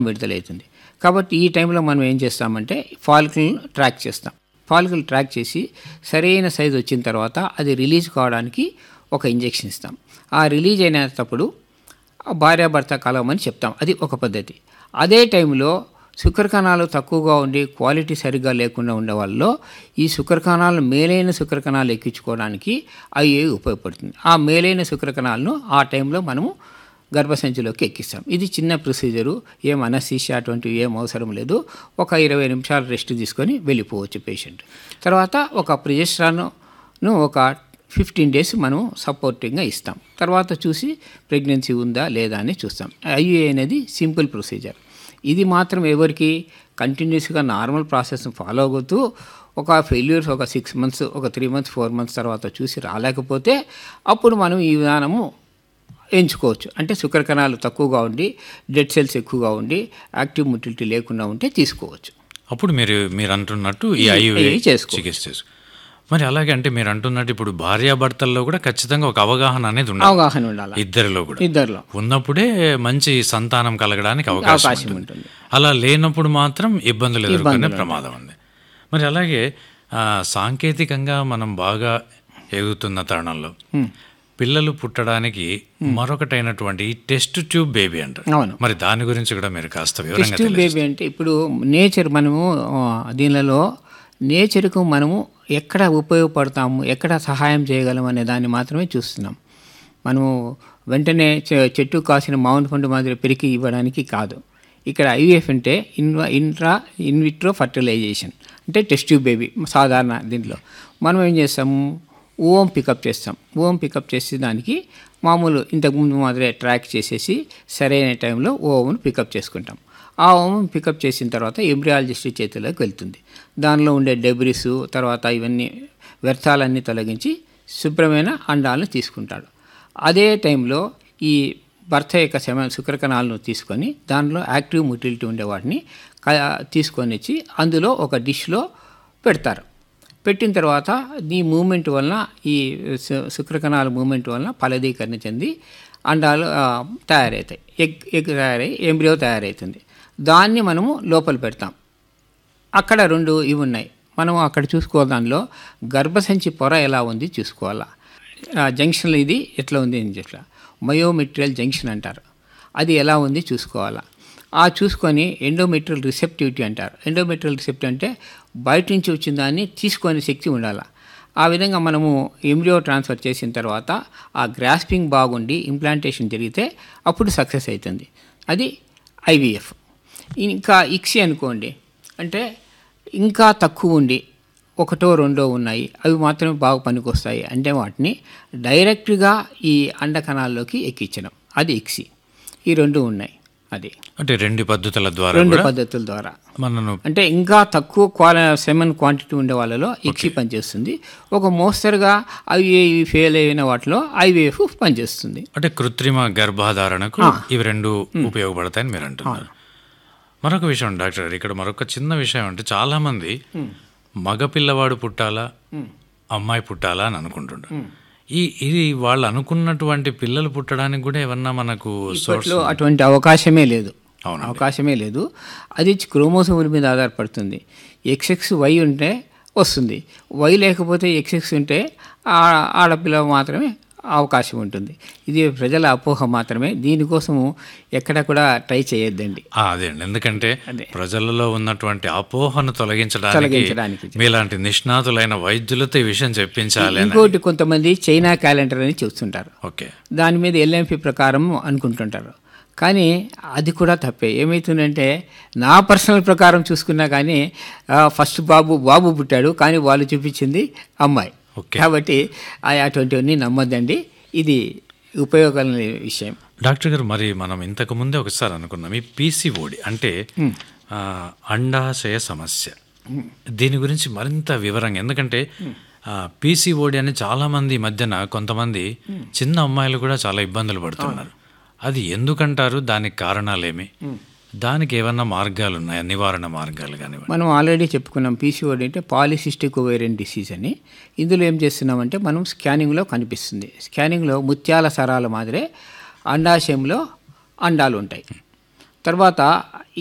విడుదలవుతుంది కాబట్టి ఈ టైంలో మనం ఏం చేస్తామంటే ఫాలికల్ని ట్రాక్ చేస్తాం ఫాలికల్ ట్రాక్ చేసి సరైన సైజు వచ్చిన తర్వాత అది రిలీజ్ కావడానికి ఒక ఇంజెక్షన్ ఇస్తాం ఆ రిలీజ్ అయినప్పుడు భార్యాభర్త కలవమని చెప్తాం అది ఒక పద్ధతి అదే టైంలో శుక్రకణాలు తక్కువగా ఉండి క్వాలిటీ సరిగ్గా లేకుండా ఉండే వాళ్ళలో ఈ శుక్రకణాలు మేలైన శుక్రకణాలు ఎక్కించుకోవడానికి అవి ఉపయోగపడుతుంది ఆ మేలైన శుక్రకణాలను ఆ టైంలో మనము గర్భసంచిలోకి ఎక్కిస్తాం ఇది చిన్న ప్రొసీజరు ఏం అనస్థీషియా అటువంటివి ఏం అవసరం లేదు ఒక ఇరవై నిమిషాలు రెస్ట్ తీసుకొని వెళ్ళిపోవచ్చు పేషెంట్ తర్వాత ఒక ప్రిజెస్ట్రాను ఒక ఫిఫ్టీన్ డేస్ మనం సపోర్టింగ్గా ఇస్తాం తర్వాత చూసి ప్రెగ్నెన్సీ ఉందా లేదా అని చూస్తాం ఐయుఏ అనేది సింపుల్ ప్రొసీజర్ ఇది మాత్రం ఎవరికి కంటిన్యూస్గా నార్మల్ ప్రాసెస్ ఫాలో అవుతూ ఒక ఫెయిల్యూర్స్ ఒక సిక్స్ మంత్స్ ఒక త్రీ మంత్స్ ఫోర్ మంత్స్ తర్వాత చూసి రాలేకపోతే అప్పుడు మనం ఈ విధానము ఎంచుకోవచ్చు అంటే శుక్రకణాలు తక్కువగా ఉండి డెడ్ సెల్స్ ఎక్కువగా ఉండి యాక్టివ్ మొటిలిటీ లేకుండా ఉంటే తీసుకోవచ్చు అప్పుడు మీరు మీరు అంటున్నట్టు ఈ ఈ- ఐయుఏ ఈ చేసుకో. చికిత్స చేసుకో. మరి అలాగే అంటే మీరు అంటున్నట్టు ఇప్పుడు భార్యాభర్తల్లో కూడా ఖచ్చితంగా ఒక అవగాహన అనేది ఉండాలి అవగాహన ఉండాలి ఇద్దరిలో కూడా ఇద్దరిలో ఉన్నప్పుడే మంచి సంతానం కలగడానికి అవకాశం అవకాశం ఉంటుంది ఉంటుంది అలా లేనప్పుడు మాత్రం ఇబ్బందులు ఎదుర్కొనే ప్రమాదం ఉంది మరి అలాగే ఆ, సాంకేతికంగా మనం బాగా ఎదుగుతున్న తరుణంలో పిల్లలు పుట్టడానికి మరొకటైనటువంటి ఈ టెస్ట్ ట్యూబ్ బేబీ అంటారు అవును మరి దాని గురించి కూడా మీరు కాస్త వివరంగా టెస్ట్ బేబీ అంటే ఇప్పుడు నేచర్ మనము ఆ, దీనిలో నేచర్కు మనము ఎక్కడ ఉపయోగపడతాము ఎక్కడ సహాయం చేయగలం అనే దాన్ని మాత్రమే చూస్తున్నాం మనము వెంటనే చె- చెట్టు కాసిన మామిడి పండు మాదిరి పెరికి ఇవ్వడానికి కాదు ఇక్కడ ఐవీఎఫ్ అంటే ఇన్వా ఇంట్రా ఇన్విట్రో ఫర్టిలైజేషన్ అంటే టెస్ట్ ట్యూబ్ బేబీ సాధారణ దీంట్లో మనం ఏం చేస్తాము ఓం పికప్ చేస్తాం ఓం పికప్ చేసే దానికి మామూలు ఇంతకుముందు మాదిరే ట్రాక్ చేసేసి సరైన టైంలో ఓంను పికప్ చేసుకుంటాం ఆ ఓం పికప్ చేసిన తర్వాత ఎంబ్రియాలజిస్ట్ చేతిలోకి వెళ్తుంది దానిలో ఉండే డెబ్రిస్ తర్వాత ఇవన్నీ వ్యర్థాలన్నీ తొలగించి శుభ్రమైన అండాలను తీసుకుంటాడు అదే టైంలో ఈ భర్త యొక్క శమ శుక్రకణాలను తీసుకొని దానిలో యాక్టివ్ మొటిలిటీ ఉండే వాటిని క- తీసుకొని వచ్చి అందులో ఒక డిష్లో పెడతారు పెట్టిన తర్వాత ఈ మూమెంట్ వలన ఈ శు- శుక్రకణాల మూమెంట్ వలన ఫలదీకరణ చెంది అండాలు ఆ, తయారవుతాయి ఎగ్ ఎగ్ తయారై ఎంబ్రియో తయారవుతుంది దాన్ని మనము లోపల పెడతాం అక్కడ రెండు ఇవి ఉన్నాయి మనం అక్కడ చూసుకోవాలి దానిలో గర్భసంచి పొర ఎలా ఉంది చూసుకోవాలా ఆ జంక్షన్లో ఇది ఎట్లా ఉంది అని చెప్పి మయోమెట్రియల్ జంక్షన్ అంటారు అది ఎలా ఉంది చూసుకోవాలా ఆ చూసుకొని ఎండోమెట్రియల్ రిసెప్టివిటీ అంటారు ఎండోమెట్రియల్ రిసెప్టివ్ అంటే బయట నుంచి వచ్చిన దాన్ని తీసుకునే శక్తి ఉండాలి ఆ విధంగా మనము ఎంబ్రియో ట్రాన్స్ఫర్ చేసిన తర్వాత ఆ గ్రాస్పింగ్ బాగుండి ఇంప్లాంటేషన్ జరిగితే అప్పుడు సక్సెస్ అవుతుంది అది ఐవీఎఫ్ ఇంకా ఇక్సి అనుకోండి అంటే ఇంకా తక్కువ ఉండి ఒకటో రెండో ఉన్నాయి అవి మాత్రమే బాగా పనికొస్తాయి అంటే వాటిని డైరెక్ట్గా ఈ అండకణాల్లోకి ఎక్కించడం అది ఇక్సి ఈ రెండు ఉన్నాయి అది అంటే రెండు పద్ధతుల ద్వారా రెండు కూడా పద్ధతుల ద్వారా మనను అంటే ఇంకా తక్కువ క్వాల సెమన్ క్వాంటిటీ ఉండే వాళ్ళలో ఇక్సి పనిచేస్తుంది ఒక మోస్తరుగా అవి ఇవి ఫెయిల్ అయిన వాటిలో ఐవీఎఫ్ పనిచేస్తుంది అంటే కృత్రిమ గర్భాధారణకు ఇవి రెండు ఉపయోగపడతాయని మీరు అంటున్నారు మరొక విషయం డాక్టర్ గారు ఇక్కడ మరొక చిన్న విషయం అంటే చాలా మంది మగ పిల్లవాడు పుట్టాలా అమ్మాయి పుట్టాలా అని అనుకుంటుంటారు ఈ ఇది వాళ్ళు అనుకున్నటువంటి పిల్లలు పుట్టడానికి కూడా ఏమన్నా మనకు సోర్స్ ఇప్పట్లో అటువంటి అవకాశమే లేదు అవునండి. అవకాశమే లేదు అది క్రోమోసోముల మీద ఆధారపడుతుంది ఎక్స్ఎక్స్ వై ఉంటే వస్తుంది వై లేకపోతే ఎక్స్ఎక్స్ ఉంటే ఆ- ఆడపిల్ల మాత్రమే అవకాశం ఉంటుంది ఇది ప్రజల అపోహ మాత్రమే దీనికోసము ఎక్కడ కూడా ట్రై చేయొద్దండి ఆ, అదే అండి ఎందుకంటే అదే. ప్రజలలో ఉన్నటువంటి అపోహను తొలగించడానికి తొలగించడానికి. మీలాంటి నిష్ణాతులైన వైద్యులతో ఈ విషయం చెప్పించాలి అని ఇంకోటి కొంతమంది చైనా క్యాలెండర్ అని చూస్తుంటారు ఓకే దాని మీద ఎల్ఎంపి ప్రకారం అనుకుంటుంటారు కానీ అది కూడా తప్పే ఏమవుతుందంటే నా పర్సనల్ ప్రకారం చూసుకున్నా కానీ ఆ, ఫస్ట్ బాబు బాబు పుట్టాడు కానీ వాళ్ళు చూపించింది అమ్మాయి ఓకే. కాబట్టి ఆ అటువంటివన్నీ నమ్మద్దండి ఇది ఉపయోగం విషయం డాక్టర్ గారు మరి మనం ఇంతకు ముందే ఒకసారి అనుకున్నాం ఈ పీసీఓడి అంటే ఆ, అండాశయ సమస్య దీని గురించి మరింత వివరంగా ఎందుకంటే పీసీఓడి అని చాలా మంది ఈ మధ్యన కొంతమంది చిన్న అమ్మాయిలు కూడా చాలా ఇబ్బందులు పడుతున్నారు అది ఎందుకంటారు దానికి కారణాలేమి దానికి ఏమన్నా మార్గాలు ఉన్నాయా నివారణ మార్గాలు కానివ్వండి మనం ఆల్రెడీ చెప్పుకున్నాం పీసీఓడి అంటే పాలిసిస్టిక్ ఓవేరియన్ డిసీజ్ అని ఇందులో ఏం చేస్తున్నామంటే మనం స్కానింగ్లో కనిపిస్తుంది స్కానింగ్లో ముత్యాల సరాల మాదిరే అండాశయంలో అండాలు ఉంటాయి తర్వాత